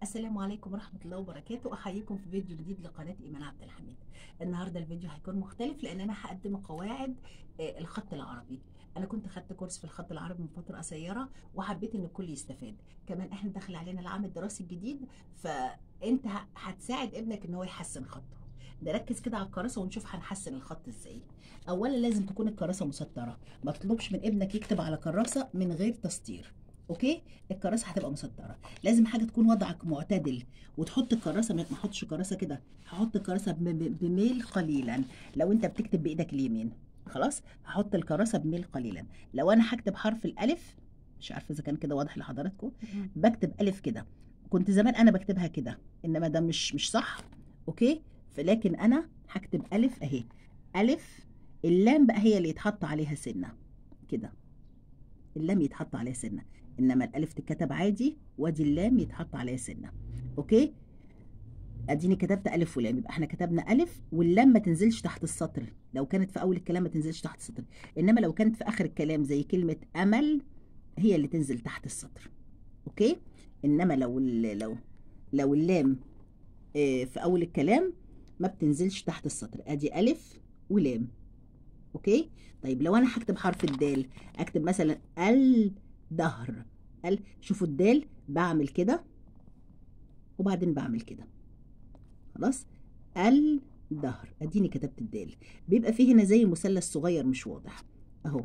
السلام عليكم ورحمة الله وبركاته أحييكم في فيديو جديد لقناة إيمان عبد الحميد النهاردة الفيديو هيكون مختلف لأن أنا هقدم قواعد آه، الخط العربي أنا كنت خدت كورس في الخط العربي من فترة قصيرة وحبيت إن الكل يستفاد كمان إحنا داخل علينا العام الدراسي الجديد فأنت ه- هتساعد ابنك إن هو يحسن خطه نركز كده على الكراسة ونشوف هنحسن الخط إزاي أولا لازم تكون الكراسة مسطرة ما تطلبش من ابنك يكتب على كراسة من غير تسطير اوكي الكراسه هتبقى مسطره لازم حاجه تكون وضعك معتدل وتحط الكراسه ما تحطش كراسه كده هحط الكراسه بم- بم- بميل قليلا لو انت بتكتب بايدك اليمين خلاص هحط الكراسه بميل قليلا لو انا هكتب حرف الالف مش عارفه اذا كان كده واضح لحضراتكم بكتب الف كده كنت زمان انا بكتبها كده انما ده مش مش صح اوكي فلكن انا هكتب الف اهي الف اللام بقى هي اللي يتحط عليها سنه كده اللام يتحط عليها سنه انما الالف تتكتب عادي وادي اللام يتحط عليها سنه اوكي اديني كتبت الف ولام يبقى احنا كتبنا الف واللام ما تنزلش تحت السطر لو كانت في اول الكلام ما تنزلش تحت السطر انما لو كانت في اخر الكلام زي كلمه امل هي اللي تنزل تحت السطر اوكي انما لو ال- لو لو اللام آه، في اول الكلام ما بتنزلش تحت السطر ادي الف ولام اوكي طيب لو انا هكتب حرف الدال اكتب مثلا الدهر ال شوفوا الدال بعمل كده وبعدين بعمل كده خلاص الدهر اديني كتبت الدال بيبقى فيه هنا زي مثلث صغير مش واضح اهو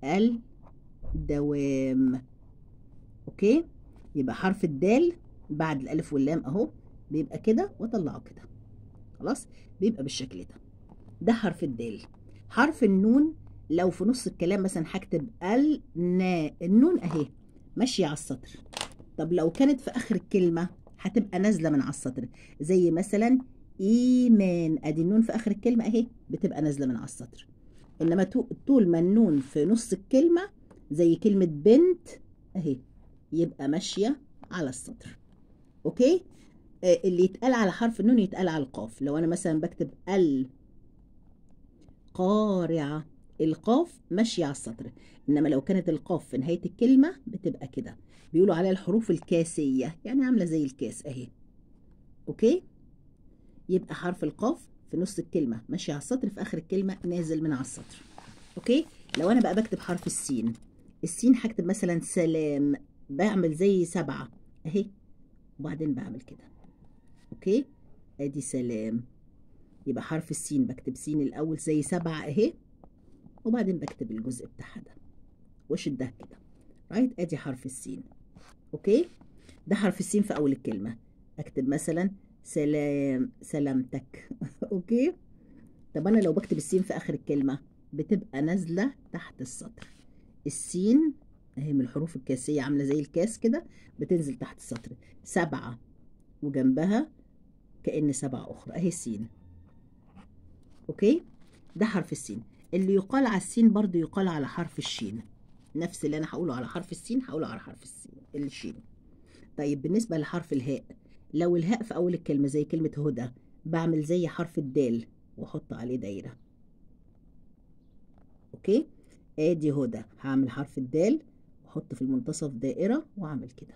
الدوام اوكي يبقى حرف الدال بعد الالف واللام اهو بيبقى كده واطلعه كده خلاص بيبقى بالشكل ده ده حرف الدال حرف النون لو في نص الكلام مثلا هكتب النا النون اهي ماشيه على السطر طب لو كانت في اخر الكلمه هتبقى نازله من على السطر زي مثلا ايمان ادي النون في اخر الكلمه اهي بتبقى نازله من على السطر انما تو- طول ما النون في نص الكلمه زي كلمه بنت اهي يبقى ماشيه على السطر اوكي آه، اللي يتقال على حرف النون يتقال على القاف لو انا مثلا بكتب ال قارعة القاف ماشية على السطر إنما لو كانت القاف في نهاية الكلمة بتبقى كده بيقولوا عليها الحروف الكاسية يعني عاملة زي الكاس أهي أوكي يبقى حرف القاف في نص الكلمة ماشي على السطر في آخر الكلمة نازل من على السطر أوكي لو أنا بقى بكتب حرف السين السين هكتب مثلا سلام بعمل زي سبعة أهي وبعدين بعمل كده أوكي أدي سلام يبقى حرف السين بكتب سين الأول زي سبعة أهي وبعدين بكتب الجزء بتاعها ده واشدها كده رايت ادي حرف السين اوكي ده حرف السين في اول الكلمه اكتب مثلا سلام سلامتك اوكي طب انا لو بكتب السين في اخر الكلمه بتبقى نازله تحت السطر السين اهي من الحروف الكاسيه عامله زي الكاس كده بتنزل تحت السطر سبعه وجنبها كأن سبعة أخرى أهي السين أوكي ده حرف السين اللي يقال على السين برضو يقال على حرف الشين نفس اللي أنا هقوله على حرف السين هقوله على حرف السين الشين طيب بالنسبة لحرف الهاء لو الهاء في أول الكلمة زي كلمة هدى بعمل زي حرف الدال وأحط عليه دايرة أوكي آدي هدى هعمل حرف الدال وأحط في المنتصف دائرة وأعمل كده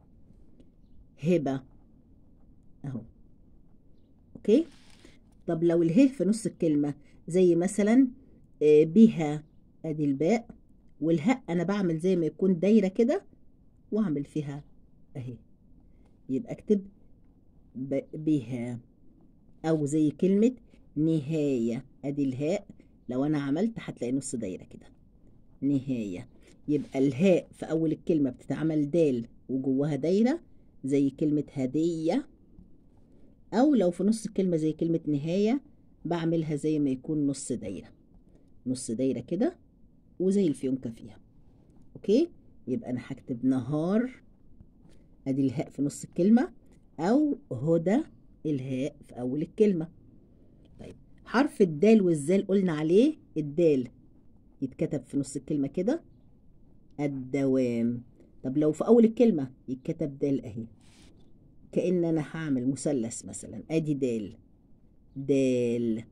هبة أهو أوكي طب لو اله في نص الكلمة زي مثلا آه، بها ادي الباء والهاء انا بعمل زي ما يكون دايرة كده واعمل فيها اهي يبقى اكتب ب- بها او زي كلمة نهاية ادي الهاء لو انا عملت هتلاقي نص دايرة كده نهاية يبقى الهاء في اول الكلمة بتتعمل دال وجواها دايرة زي كلمة هدية او لو في نص الكلمة زي كلمة نهاية بعملها زي ما يكون نص دايرة نص دايرة كده وزي الفيونكة فيها اوكي يبقى انا هكتب نهار ادي الهاء في نص الكلمة او هدى الهاء في اول الكلمة طيب حرف الدال والزال قلنا عليه الدال يتكتب في نص الكلمة كده الدوام طب لو في اول الكلمة يتكتب دال اهي كأن انا هعمل مثلث مثلا ادي دال دال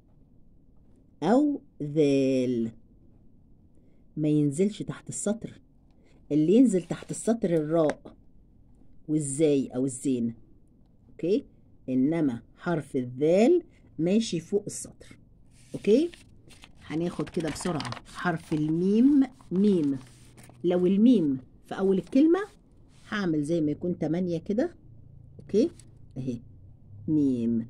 او ذال ما ينزلش تحت السطر اللي ينزل تحت السطر الراء والزاي او الزين اوكي انما حرف الذال ماشي فوق السطر اوكي هناخد كده بسرعة حرف الميم ميم لو الميم في اول الكلمة هعمل زي ما يكون تمانية كده اوكي اهي ميم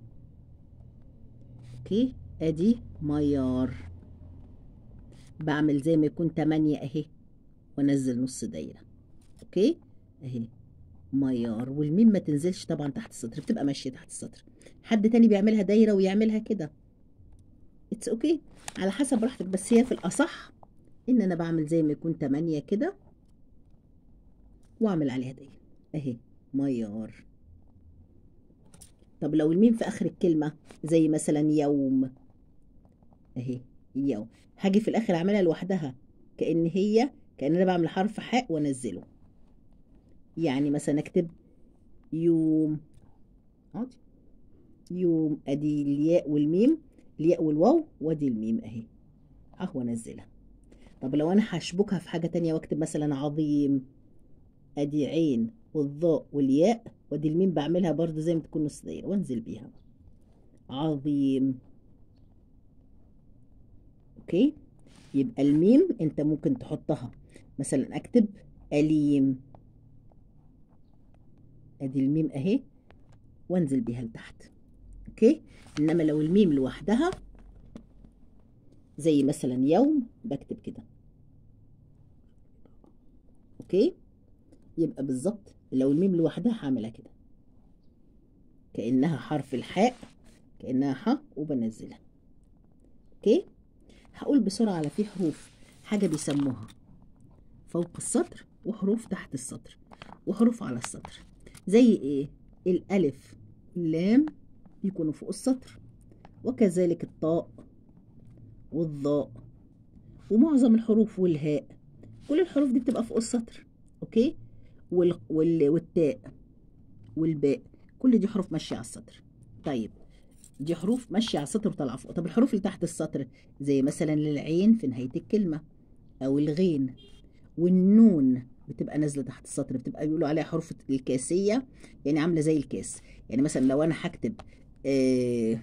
اوكي ادي ميار بعمل زي ما يكون تمانية اهي وانزل نص دايرة اوكي اهي ميار والميم ما تنزلش طبعا تحت السطر بتبقى ماشية تحت السطر حد تاني بيعملها دايرة ويعملها كده اتس اوكي okay. على حسب راحتك بس هي في الاصح ان انا بعمل زي ما يكون تمانية كده واعمل عليها دايرة اهي ميار طب لو الميم في اخر الكلمة زي مثلا يوم اهي يوم هاجي في الاخر اعملها لوحدها كأن هي كأن انا بعمل حرف حاء وانزله يعني مثلا اكتب يوم عادي يوم ادي الياء والميم الياء والواو وادي الميم اهي اهو انزلها طب لو انا هشبكها في حاجة تانية واكتب مثلا عظيم ادي عين والضاء والياء وادي الميم بعملها برضو زي ما تكون نص دايرة وانزل بيها عظيم اوكي يبقى الميم انت ممكن تحطها مثلا اكتب أليم ادي الميم اهي وانزل بيها لتحت اوكي انما لو الميم لوحدها زي مثلا يوم بكتب كده اوكي يبقى بالظبط لو الميم لوحدها هعملها كده كانها حرف الحاء كانها ح وبنزلها اوكي هقول بسرعه على في حروف حاجه بيسموها فوق السطر وحروف تحت السطر وحروف على السطر زي ايه الالف اللام يكونوا فوق السطر وكذلك الطاء والضاء ومعظم الحروف والهاء كل الحروف دي بتبقى فوق السطر اوكي وال... وال... والتاء والباء كل دي حروف ماشيه على السطر طيب دي حروف ماشيه على السطر وطالعه فوق طب الحروف اللي تحت السطر زي مثلا للعين في نهايه الكلمه او الغين والنون بتبقى نازله تحت السطر بتبقى بيقولوا عليها حروف الكاسيه يعني عامله زي الكاس يعني مثلا لو انا هكتب آه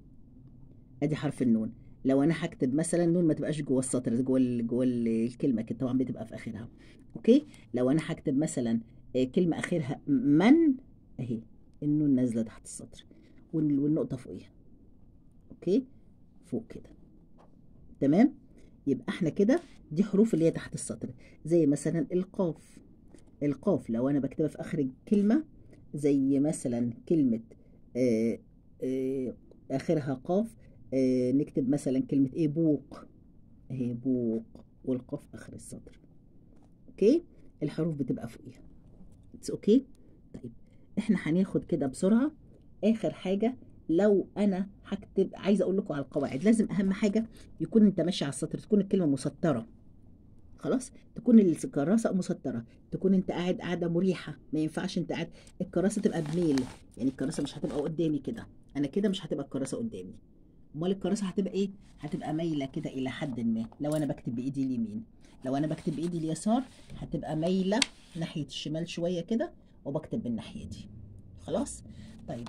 ادي حرف النون لو انا هكتب مثلا نون ما تبقاش جوه السطر جوه جوه الكلمه كده طبعا بتبقى في اخرها اوكي لو انا هكتب مثلا آه كلمه اخرها من اهي النون نازله تحت السطر والنقطه فوقيها اوكي فوق كده تمام يبقى احنا كده دي حروف اللي هي تحت السطر زي مثلا القاف القاف لو انا بكتبها في اخر الكلمه زي مثلا كلمه آآ آآ اخرها قاف نكتب مثلا كلمه ايه بوق اهي بوق والقاف اخر السطر اوكي الحروف بتبقى فوقيها اتس اوكي طيب احنا هناخد كده بسرعه اخر حاجه لو انا هكتب عايزه اقول لكم على القواعد لازم اهم حاجه يكون انت ماشي على السطر تكون الكلمه مسطره خلاص تكون الكراسه مسطره تكون انت قاعد قاعده مريحه ما ينفعش انت قاعد الكراسه تبقى بميل يعني الكراسه مش هتبقى قدامي كده انا كده مش هتبقى الكراسه قدامي امال الكراسه هتبقى ايه هتبقى مايله كده الى حد ما لو انا بكتب بايدي اليمين لو انا بكتب بايدي اليسار هتبقى مايله ناحيه الشمال شويه كده وبكتب بالناحيه دي خلاص طيب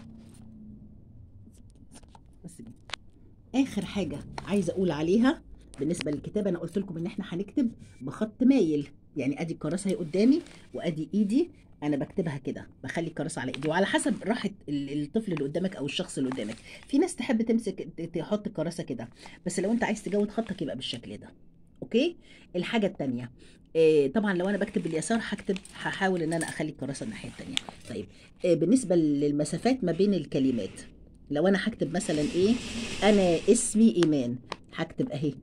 بس كده اخر حاجه عايزه اقول عليها بالنسبه للكتابه انا قلت لكم ان احنا هنكتب بخط مايل يعني ادي الكراسه اهي قدامي وادي ايدي انا بكتبها كده بخلي الكراسه على ايدي وعلى حسب راحه الطفل اللي قدامك او الشخص اللي قدامك في ناس تحب تمسك تحط الكراسه كده بس لو انت عايز تجود خطك يبقى بالشكل ده اوكي الحاجه الثانيه إيه طبعا لو انا بكتب باليسار هكتب هحاول ان انا اخلي الكراسه الناحيه الثانيه طيب إيه بالنسبه للمسافات ما بين الكلمات لو انا هكتب مثلا ايه انا اسمي ايمان هكتب اهي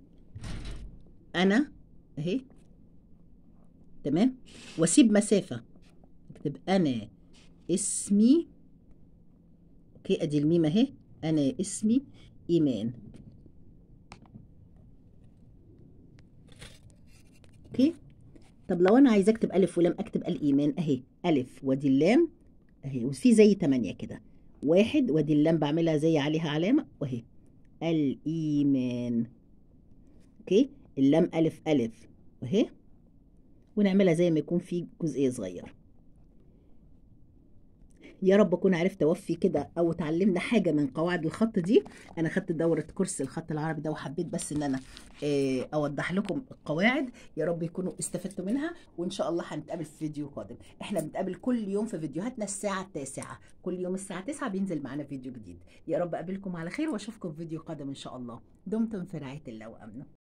انا اهي تمام واسيب مسافه اكتب انا اسمي اوكي ادي الميم اهي انا اسمي ايمان اوكي طب لو انا عايزه اكتب الف ولام اكتب الايمان اهي الف وادي اللام اهي وفي زي تمانية كده واحد وادي اللام بعملها زي عليها علامة واهي الإيمان اوكي اللام ألف ألف واهي ونعملها زي ما يكون في جزئية صغيرة يا رب اكون عرفت اوفي كده او اتعلمنا حاجه من قواعد الخط دي انا خدت دوره كورس الخط العربي ده وحبيت بس ان انا آه، اوضح لكم القواعد يا رب يكونوا استفدتوا منها وان شاء الله هنتقابل في فيديو قادم احنا بنتقابل كل يوم في فيديوهاتنا الساعه التاسعة كل يوم الساعه 9 بينزل معانا فيديو جديد يا رب اقابلكم على خير واشوفكم في فيديو قادم ان شاء الله دمتم في رعايه الله وامنه